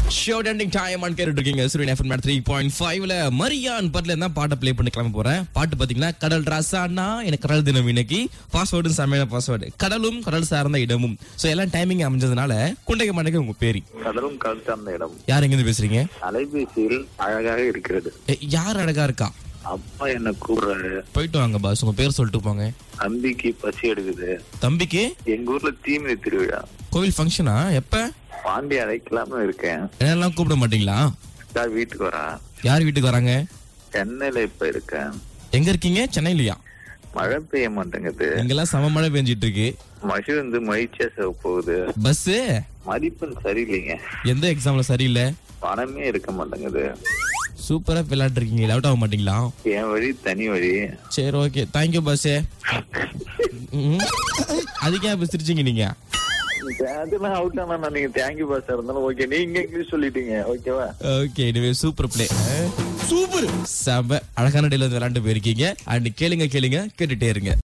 show tending time on கேட்டுட்டு இருக்கீங்க சூரியன் எஃப்எம் த்ரீ பாயிண்ட் ஃபைவ்ல மரியான் பட்ல இருந்தா பாட்டை ப்ளே பண்ணி கிளம்ப போறேன் பாட்டு பாத்தீங்கன்னா கடல் ராசானா எனக்கு கடல் தினம் இன்னைக்கு பாஸ்வேர்டு செமையான பாஸ்வேர்டு கடலும் கடல் சார்ந்த இடமும் சோ எல்லாம் டைமிங் அமைஞ்சதுனால குண்டைக்க மாட்டேங்க உங்க பேரு கடலும் கடல் சார்ந்த இடம் யார் எங்க இருந்து பேசுறீங்க அலைபேசியில் அழகாக இருக்கிறது ஏ, யார் அழகா இருக்கா அப்பா என்ன கூப்பிடுறாரு போயிட்டு வாங்க பாஸ் உங்க பேர் சொல்லிட்டு போங்க தம்பிக்கு பசி எடுக்குது தம்பிக்கு எங்க ஊர்ல தீமிதி திருவிழா கோவில் ஃபங்க்ஷனா எப்ப பாண்டி அழைக்கலாம்னு இருக்கேன் என்னெல்லாம் கூப்பிட மாட்டீங்களா அக்கா வீட்டுக்கு வரா யார் வீட்டுக்கு வராங்க சென்னையில இப்ப இருக்கேன் எங்க இருக்கீங்க சென்னையிலயா மழை பெய்ய மாட்டேங்குது இங்கெல்லாம் சம மழை பெஞ்சிட்டு இருக்கு மழை வந்து மகிழ்ச்சியா சிவ போகுது பஸ் மதிப்பெண் சரியில்லைங்க எந்த எக்ஸாம்ல சரியில்லை பணமே இருக்க மாட்டேங்குது சூப்பரா விளையாட்டு இருக்கீங்க அவுட் ஆக மாட்டீங்களா என் வழி தனி வழி சரி ஓகே தேங்க்யூ பஸ்ஸே அதுக்கே அப்ப சிரிச்சீங்க நீங்க அதெல்லாம் அவுட் ஆனா நீங்க தேங்க்யூ பாஸ் இருந்தாலும் ஓகே நீங்க இங்கிலீஷ் சொல்லிட்டீங்க ஓகேவா ஓகே இனிமே சூப்பர் பிளே சூப்பர் செம அழகான டேல வந்து விளையாண்டு போயிருக்கீங்க அண்ட் கேளுங்க கேளுங்க கேட்டுட்டே இருங்க